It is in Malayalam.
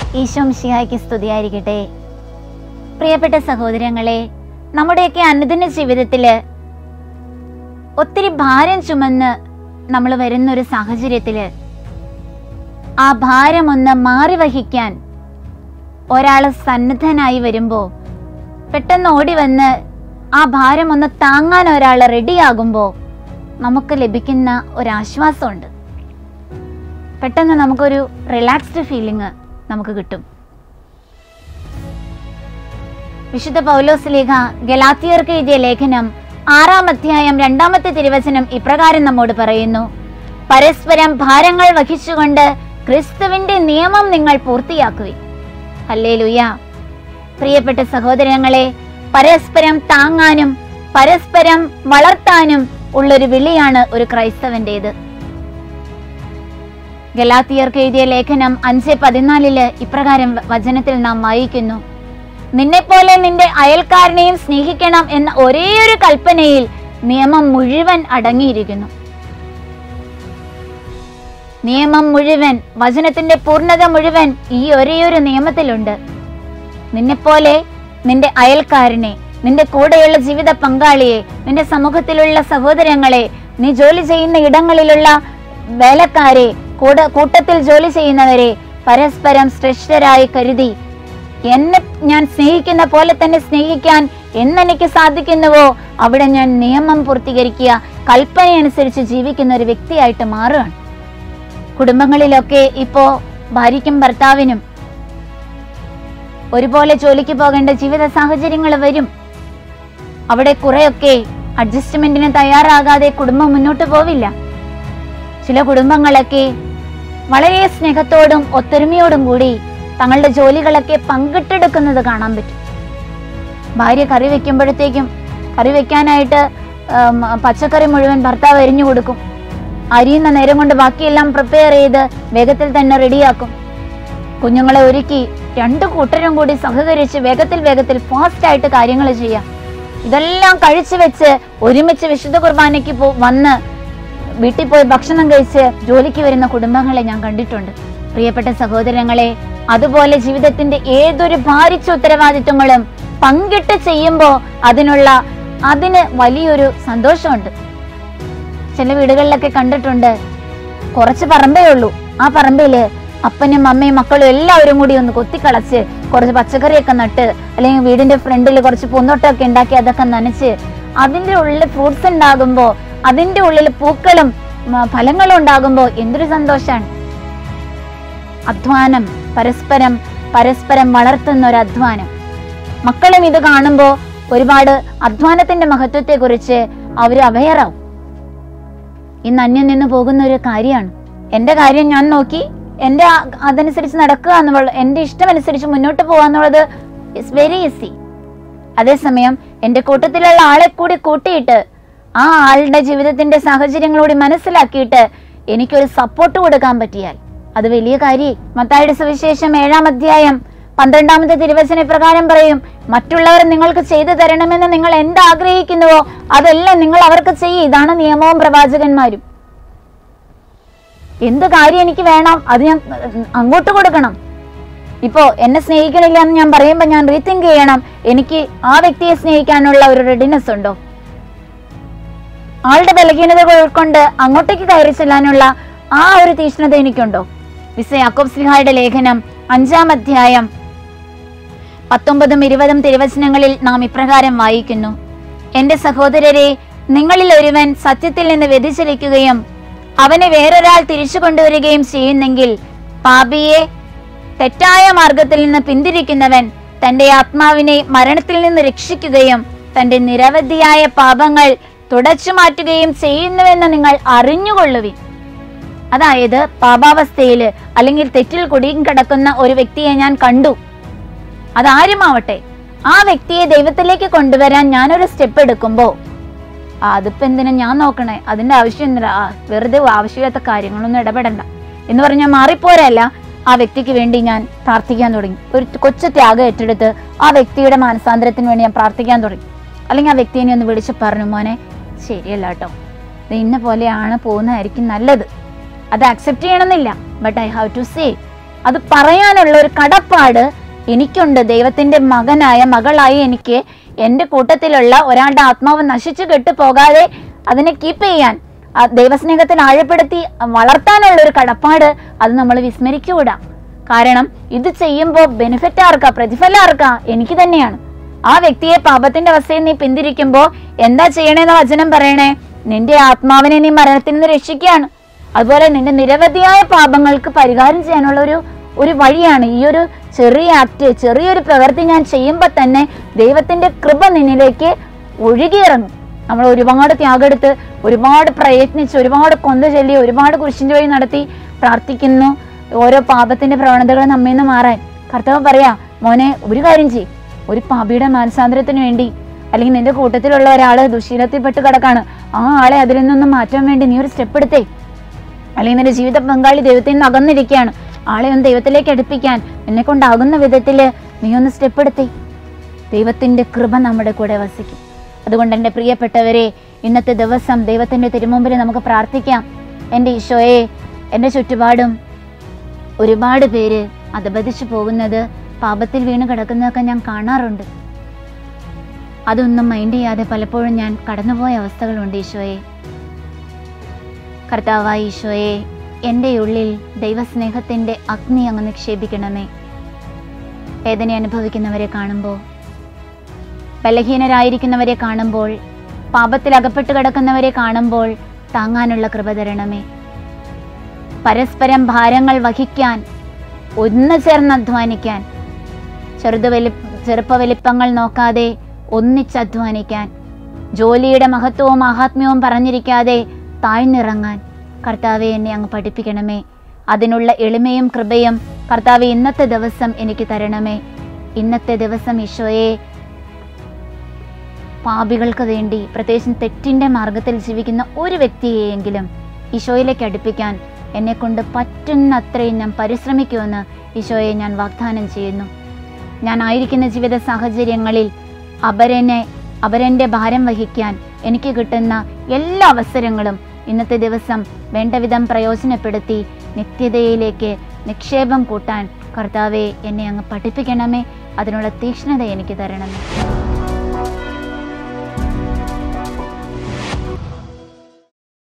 ഈശോ മിശിഹായ്ക്ക് സ്തുതിയായിരിക്കട്ടെ പ്രിയപ്പെട്ട സഹോദരങ്ങളെ നമ്മുടെയൊക്കെ അനുദിന ജീവിതത്തില് ഒത്തിരി ഭാരം ചുമന്ന് നമ്മൾ വരുന്ന ഒരു സാഹചര്യത്തില് ആ ഭാരം ഒന്ന് മാറി വഹിക്കാൻ ഒരാൾ സന്നദ്ധനായി വരുമ്പോ പെട്ടെന്ന് ഓടി വന്ന് ആ ഭാരം ഒന്ന് താങ്ങാൻ ഒരാൾ റെഡിയാകുമ്പോ നമുക്ക് ലഭിക്കുന്ന ഒരാശ്വാസമുണ്ട് പെട്ടെന്ന് നമുക്കൊരു റിലാക്സ്ഡ് ഫീലിംഗ് നമുക്ക് കിട്ടും വിശുദ്ധ പൗലോസ് ലേഖ ഗലാത്തിയർക്ക് എഴുതിയ ലേഖനം ആറാം അധ്യായം രണ്ടാമത്തെ തിരുവചനം ഇപ്രകാരം നമ്മോട് പറയുന്നു പരസ്പരം ഭാരങ്ങൾ വഹിച്ചുകൊണ്ട് ക്രിസ്തുവിന്റെ നിയമം നിങ്ങൾ പൂർത്തിയാക്കുവിൻ അല്ലേ പ്രിയപ്പെട്ട സഹോദരങ്ങളെ പരസ്പരം താങ്ങാനും പരസ്പരം വളർത്താനും ഉള്ളൊരു വിളിയാണ് ഒരു ക്രൈസ്തവന്റേത് ഗലാത്തിയർക്ക് എഴുതിയ ലേഖനം അഞ്ച് പതിനാലില് ഇപ്രകാരം വചനത്തിൽ നാം വായിക്കുന്നു നിന്നെപ്പോലെ നിന്റെ അയൽക്കാരനെയും സ്നേഹിക്കണം എന്ന ഒരേ ഒരു കൽപ്പനയിൽ നിയമം മുഴുവൻ അടങ്ങിയിരിക്കുന്നു നിയമം മുഴുവൻ വചനത്തിന്റെ പൂർണ്ണത മുഴുവൻ ഈ ഒരേയൊരു നിയമത്തിലുണ്ട് നിന്നെപ്പോലെ നിന്റെ അയൽക്കാരനെ നിന്റെ കൂടെയുള്ള ജീവിത പങ്കാളിയെ നിന്റെ സമൂഹത്തിലുള്ള സഹോദരങ്ങളെ നീ ജോലി ചെയ്യുന്ന ഇടങ്ങളിലുള്ള വേലക്കാരെ കൂട കൂട്ടത്തിൽ ജോലി ചെയ്യുന്നവരെ പരസ്പരം ശ്രേഷ്ഠരായി കരുതി എന്നെ ഞാൻ സ്നേഹിക്കുന്ന പോലെ തന്നെ സ്നേഹിക്കാൻ എന്നെനിക്ക് സാധിക്കുന്നുവോ അവിടെ ഞാൻ നിയമം പൂർത്തീകരിക്കുക കൽപ്പനയനുസരിച്ച് ജീവിക്കുന്ന ഒരു വ്യക്തിയായിട്ട് മാറുകയാണ് കുടുംബങ്ങളിലൊക്കെ ഇപ്പോ ഭാര്യയ്ക്കും ഭർത്താവിനും ഒരുപോലെ ജോലിക്ക് പോകേണ്ട ജീവിത സാഹചര്യങ്ങൾ വരും അവിടെ കുറെയൊക്കെ അഡ്ജസ്റ്റ്മെന്റിന് തയ്യാറാകാതെ കുടുംബം മുന്നോട്ട് പോവില്ല ചില കുടുംബങ്ങളൊക്കെ വളരെ സ്നേഹത്തോടും ഒത്തൊരുമയോടും കൂടി തങ്ങളുടെ ജോലികളൊക്കെ പങ്കിട്ടെടുക്കുന്നത് കാണാൻ പറ്റും ഭാര്യ കറി വെക്കുമ്പോഴത്തേക്കും കറി വെക്കാനായിട്ട് ഉം, പച്ചക്കറി മുഴുവൻ ഭർത്താവ് എരിഞ്ഞു കൊടുക്കും അരിയുന്ന നേരം കൊണ്ട് ബാക്കിയെല്ലാം പ്രിപ്പയർ ചെയ്ത് വേഗത്തിൽ തന്നെ റെഡിയാക്കും കുഞ്ഞുങ്ങളെ ഒരുക്കി രണ്ടു കൂട്ടരും കൂടി സഹകരിച്ച് വേഗത്തിൽ വേഗത്തിൽ ഫാസ്റ്റ് ആയിട്ട് കാര്യങ്ങൾ ചെയ്യാം ഇതെല്ലാം കഴിച്ചു വെച്ച് ഒരുമിച്ച് വിശുദ്ധ കുർബാനയ്ക്ക് പോ വന്ന് വീട്ടിൽ പോയി ഭക്ഷണം കഴിച്ച് ജോലിക്ക് വരുന്ന കുടുംബങ്ങളെ ഞാൻ കണ്ടിട്ടുണ്ട് പ്രിയപ്പെട്ട സഹോദരങ്ങളെ അതുപോലെ ജീവിതത്തിന്റെ ഏതൊരു ഭാരിച്ച ഉത്തരവാദിത്വങ്ങളും പങ്കിട്ട് ചെയ്യുമ്പോൾ അതിനുള്ള അതിന് വലിയൊരു സന്തോഷമുണ്ട് ചില വീടുകളിലൊക്കെ കണ്ടിട്ടുണ്ട് കുറച്ച് പറമ്പേ ഉള്ളൂ ആ പറമ്പില് അപ്പനും അമ്മയും മക്കളും എല്ലാവരും കൂടി ഒന്ന് കൊത്തിക്കളച്ച് കുറച്ച് പച്ചക്കറിയൊക്കെ നട്ട് അല്ലെങ്കിൽ വീടിന്റെ ഫ്രണ്ടിൽ കുറച്ച് പൂന്തോട്ടമൊക്കെ ഉണ്ടാക്കി അതൊക്കെ നനച്ച് അതിന്റെ ഉള്ളിൽ ഫ്രൂട്ട്സ് ഉണ്ടാകുമ്പോ അതിന്റെ ഉള്ളിൽ പൂക്കളും മ, ഫലങ്ങളും ഉണ്ടാകുമ്പോ എന്തൊരു സന്തോഷാണ് അധ്വാനം പരസ്പരം പരസ്പരം വളർത്തുന്ന ഒരു അധ്വാനം മക്കളും ഇത് കാണുമ്പോ ഒരുപാട് അധ്വാനത്തിന്റെ മഹത്വത്തെ കുറിച്ച് അവര് അവയറാവും ഇന്ന് അന്യം നിന്ന് പോകുന്ന ഒരു കാര്യമാണ് എന്റെ കാര്യം ഞാൻ നോക്കി എന്റെ ആ- അതനുസരിച്ച് നടക്കുക എന്നുള്ള എന്റെ ഇഷ്ടമനുസരിച്ച് മുന്നോട്ട് പോകുക എന്നുള്ളത് ഇറ്റ്സ് വെരി ഈസി അതേസമയം എന്റെ കൂട്ടത്തിലുള്ള ആളെ കൂടി കൂട്ടിയിട്ട് ആ ആളുടെ ജീവിതത്തിന്റെ സാഹചര്യങ്ങളൂടി മനസ്സിലാക്കിയിട്ട് എനിക്കൊരു സപ്പോർട്ട് കൊടുക്കാൻ പറ്റിയാൽ അത് വലിയ കാര്യം മത്തായുടെ സുവിശേഷം ഏഴാം അധ്യായം പന്ത്രണ്ടാമത്തെ തിരുവചന പ്രകാരം പറയും മറ്റുള്ളവർ നിങ്ങൾക്ക് ചെയ്തു തരണമെന്ന് നിങ്ങൾ എന്ത് ആഗ്രഹിക്കുന്നുവോ അതെല്ലാം നിങ്ങൾ അവർക്ക് ചെയ്യും ഇതാണ് നിയമവും പ്രവാചകന്മാരും എന്ത് കാര്യം എനിക്ക് വേണം അത് ഞാൻ ഉം, അങ്ങോട്ട് കൊടുക്കണം ഇപ്പോ എന്നെ സ്നേഹിക്കണില്ല എന്ന് ഞാൻ പറയുമ്പോൾ ഞാൻ റീതിങ്ക് ചെയ്യണം എനിക്ക് ആ വ്യക്തിയെ സ്നേഹിക്കാനുള്ള ഒരു റെഡിനെസ് ഉണ്ടോ ആളുടെ ബലഹീനതകൾ ഉൾക്കൊണ്ട് അങ്ങോട്ടേക്ക് കയറി ചെല്ലാനുള്ള ആ ഒരു തീഷ്ണത എനിക്കുണ്ടോ വിസ യാക്കോബ് സ്ലിഹായുടെ ലേഖനം അഞ്ചാം അധ്യായം പത്തൊമ്പതും ഇരുപതും തിരുവചനങ്ങളിൽ നാം ഇപ്രകാരം വായിക്കുന്നു എന്റെ സഹോദരരെ നിങ്ങളിൽ ഒരുവൻ സത്യത്തിൽ നിന്ന് വ്യതിചലിക്കുകയും അവനെ വേറൊരാൾ തിരിച്ചു കൊണ്ടുവരികയും ചെയ്യുന്നെങ്കിൽ പാപിയെ തെറ്റായ മാർഗത്തിൽ നിന്ന് പിന്തിരിക്കുന്നവൻ തന്റെ ആത്മാവിനെ മരണത്തിൽ നിന്ന് രക്ഷിക്കുകയും തന്റെ നിരവധിയായ പാപങ്ങൾ തുടച്ചു മാറ്റുകയും ചെയ്യുന്നുവെന്ന് നിങ്ങൾ അറിഞ്ഞുകൊള്ളുവിൻ അതായത് പാപാവസ്ഥയില് അല്ലെങ്കിൽ തെറ്റിൽ കുടുങ്ങി കിടക്കുന്ന ഒരു വ്യക്തിയെ ഞാൻ കണ്ടു അതാരുമാവട്ടെ ആ വ്യക്തിയെ ദൈവത്തിലേക്ക് കൊണ്ടുവരാൻ ഞാനൊരു സ്റ്റെപ്പ് എടുക്കുമ്പോ ആ, അതിപ്പോ എന്തിനാ ഞാൻ നോക്കണേ അതിന്റെ ആവശ്യം എന്തിനാ ആ, വെറുതെ ആവശ്യമില്ലാത്ത കാര്യങ്ങളൊന്നും ഇടപെടണ്ട എന്ന് പറഞ്ഞാൽ മാറിപ്പോരല്ല ആ വ്യക്തിക്ക് വേണ്ടി ഞാൻ പ്രാർത്ഥിക്കാൻ തുടങ്ങി ഒരു കൊച്ചു ത്യാഗം ഏറ്റെടുത്ത് ആ വ്യക്തിയുടെ മാനസാന്തരത്തിന് വേണ്ടി ഞാൻ പ്രാർത്ഥിക്കാൻ തുടങ്ങി അല്ലെങ്കിൽ ആ വ്യക്തിനെ ഒന്ന് വിളിച്ച് പറഞ്ഞു മോനെ ശരിയല്ല കേട്ടോ ഇത് ഇന്ന പോലെയാണ് പോകുന്നതായിരിക്കും നല്ലത് അത് അക്സെപ്റ്റ് ചെയ്യണമെന്നില്ല but I have to say അത് പറയാനുള്ള ഒരു കടപ്പാട് എനിക്കുണ്ട് ദൈവത്തിന്റെ മകനായ മകളായ എനിക്ക് എൻ്റെ കൂട്ടത്തിലുള്ള ഒരാളുടെ ആത്മാവ് നശിച്ചു കെട്ടു പോകാതെ അതിനെ കീപ്പ് ചെയ്യാൻ ആ ദൈവസ്നേഹത്തിൽ ആഴപ്പെടുത്തി വളർത്താനുള്ള ഒരു കടപ്പാട് അത് നമ്മൾ വിസ്മരിച്ചുകൂടാ കാരണം ഇത് ചെയ്യുമ്പോൾ ബെനിഫിറ്റ് ആർക്കാ പ്രതിഫലം ആർക്കാ എനിക്ക് തന്നെയാണ് ആ വ്യക്തിയെ പാപത്തിന്റെ അവസ്ഥയിൽ നീ പിന്തിരിക്കുമ്പോ എന്താ ചെയ്യണേന്ന് വചനം പറയണേ നിന്റെ ആത്മാവിനെ നീ മരണത്തിൽ നിന്ന് രക്ഷിക്കുകയാണ് അതുപോലെ നിന്റെ നിരവധിയായ പാപങ്ങൾക്ക് പരിഹാരം ചെയ്യാനുള്ള ഒരു ഒരു വഴിയാണ് ഈ ഒരു ചെറിയ ആക്ട് ചെറിയൊരു പ്രവൃത്തി ഞാൻ ചെയ്യുമ്പോൾ തന്നെ ദൈവത്തിന്റെ കൃപ നിന്നിലേക്ക് ഒഴുകിയിറങ്ങും നമ്മൾ ഒരുപാട് ത്യാഗെടുത്ത് ഒരുപാട് പ്രയത്നിച്ച് ഒരുപാട് കൊന്ത ചൊല്ലി ഒരുപാട് കുരിശിന്റെ വഴി നടത്തി പ്രാർത്ഥിക്കുന്നു ഓരോ പാപത്തിന്റെ പ്രവണതകൾ നമ്മയിൽ നിന്ന് മാറാൻ കർത്താവ് പറയാ മോനെ ഒരു കാര്യം ചെയ് ഒരു പാപിയുടെ മാനസാന്തരത്തിന് വേണ്ടി അല്ലെങ്കിൽ നിന്റെ കൂട്ടത്തിലുള്ള ഒരാള് ദുശീലത്തിൽപ്പെട്ട് കിടക്കാണ് ആ ആളെ അതിൽ നിന്നൊന്നും മാറ്റാൻ വേണ്ടി നീ ഒരു സ്റ്റെപ്പ് എടുത്തേ അല്ലെങ്കിൽ നിന്റെ ജീവിത പങ്കാളി ദൈവത്തിൽ നിന്ന് അകന്നിരിക്കുകയാണ് ആളെ ഒന്ന് ദൈവത്തിലേക്ക് അടുപ്പിക്കാൻ എന്നെ കൊണ്ടാകുന്ന വിധത്തില് നീ ഒന്ന് സ്റ്റെപ്പ് എടുത്തേ ദൈവത്തിന്റെ കൃപ നമ്മുടെ കൂടെ വസിക്കും അതുകൊണ്ട് എൻ്റെ പ്രിയപ്പെട്ടവരെ ഇന്നത്തെ ദിവസം ദൈവത്തിന്റെ തിരുമുമ്പിൽ നമുക്ക് പ്രാർത്ഥിക്കാം എൻ്റെ ഈശോയെ എൻ്റെ ചുറ്റുപാടും ഒരുപാട് പേര് അധപതിച്ചു പോകുന്നത് പാപത്തിൽ വീണ് കിടക്കുന്നതൊക്കെ ഞാൻ കാണാറുണ്ട് അതൊന്നും മൈൻഡ് ചെയ്യാതെ പലപ്പോഴും ഞാൻ കടന്നുപോയ അവസ്ഥകളുണ്ട് ഈശോയെ കർത്താവായ ഈശോയെ എൻ്റെ ഉള്ളിൽ ദൈവസ്നേഹത്തിൻ്റെ അഗ്നി അങ്ങ് നിക്ഷേപിക്കണമേ വേദന അനുഭവിക്കുന്നവരെ കാണുമ്പോൾ ബലഹീനരായിരിക്കുന്നവരെ കാണുമ്പോൾ പാപത്തിൽ അകപ്പെട്ട് കിടക്കുന്നവരെ കാണുമ്പോൾ താങ്ങാനുള്ള കൃപ തരണമേ പരസ്പരം ഭാരങ്ങൾ വഹിക്കാൻ ഒന്ന് ചേർന്ന് അധ്വാനിക്കാൻ ചെറുത് വലി ചെറുപ്പ വലിപ്പങ്ങൾ നോക്കാതെ ഒന്നിച്ചധ്വാനിക്കാൻ ജോലിയുടെ മഹത്വവും മഹാത്മ്യവും പറഞ്ഞിരിക്കാതെ താഴ്ന്നിറങ്ങാൻ കർത്താവെ എന്നെ അങ്ങ് പഠിപ്പിക്കണമേ അതിനുള്ള എളിമയും കൃപയും കർത്താവെ ഇന്നത്തെ ദിവസം എനിക്ക് തരണമേ ഇന്നത്തെ ദിവസം ഈശോയെ പാപികൾക്ക് വേണ്ടി പ്രത്യേകിച്ചും തെറ്റിൻ്റെ മാർഗത്തിൽ ജീവിക്കുന്ന ഒരു വ്യക്തിയെയെങ്കിലും ഈശോയിലേക്ക് അടുപ്പിക്കാൻ എന്നെ കൊണ്ട് പറ്റുന്നത്രയും ഞാൻ പരിശ്രമിക്കുമെന്ന് ഈശോയെ ഞാൻ വാഗ്ദാനം ചെയ്യുന്നു ഞാൻ ആയിരിക്കുന്ന ജീവിത സാഹചര്യങ്ങളിൽ അപരനെ അപരൻ്റെ ഭാരം വഹിക്കാൻ എനിക്ക് കിട്ടുന്ന എല്ലാ അവസരങ്ങളും ഇന്നത്തെ ദിവസം വേണ്ടവിധം പ്രയോജനപ്പെടുത്തി നിത്യതയിലേക്ക് നിക്ഷേപം കൂട്ടാൻ കർത്താവെ എന്നെ അങ്ങ് പഠിപ്പിക്കണമേ അതിനുള്ള തീക്ഷ്ണത എനിക്ക് തരണമേ